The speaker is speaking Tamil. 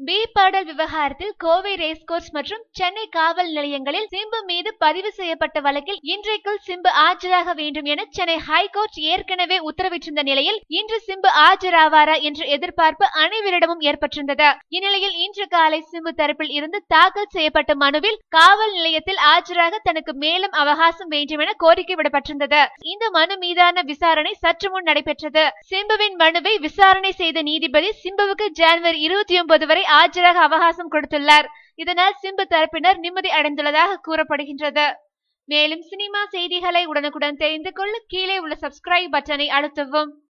பி பாடல் விவகாரத்தில் கோவை ரேஸ்கோர்ஸ் மற்றும் சென்னை காவல் நிலையங்களில் சிம்பு மீது பதிவு செய்யப்பட்ட வழக்கில் இன்றைக்குள் சிம்பு ஆஜராக வேண்டும் என சென்னை ஹைகோர்ட் ஏற்கனவே உத்தரவிட்டிருந்த நிலையில் இன்று சிம்பு ஆஜராவாரா என்ற எதிர்பார்ப்பு அனைவரிடமும் ஏற்பட்டிருந்தது இந்நிலையில் இன்று காலை சிம்பு தரப்பில் இருந்து தாக்கல் செய்யப்பட்ட மனுவில் காவல் நிலையத்தில் ஆஜராக தனக்கு மேலும் அவகாசம் வேண்டும் என கோரிக்கை விடப்பட்டிருந்தது இந்த மனு மீதான விசாரணை சற்று முன் நடைபெற்றது சிம்புவின் மனுவை விசாரணை செய்த நீதிபதி சிம்புவுக்கு ஜனவரி இருபத்தி ஒன்பது வரை ஆஜராக அவகாசம் கொடுத்துள்ளார் இதனால் சிம்பு தரப்பினர் நிம்மதி அடைந்துள்ளதாக கூறப்படுகின்றது மேலும் சினிமா செய்திகளை உடனுக்குடன் தெரிந்து கொள்ள கீழே உள்ள சப்ஸ்கிரைப் பட்டனை அழுத்தவும்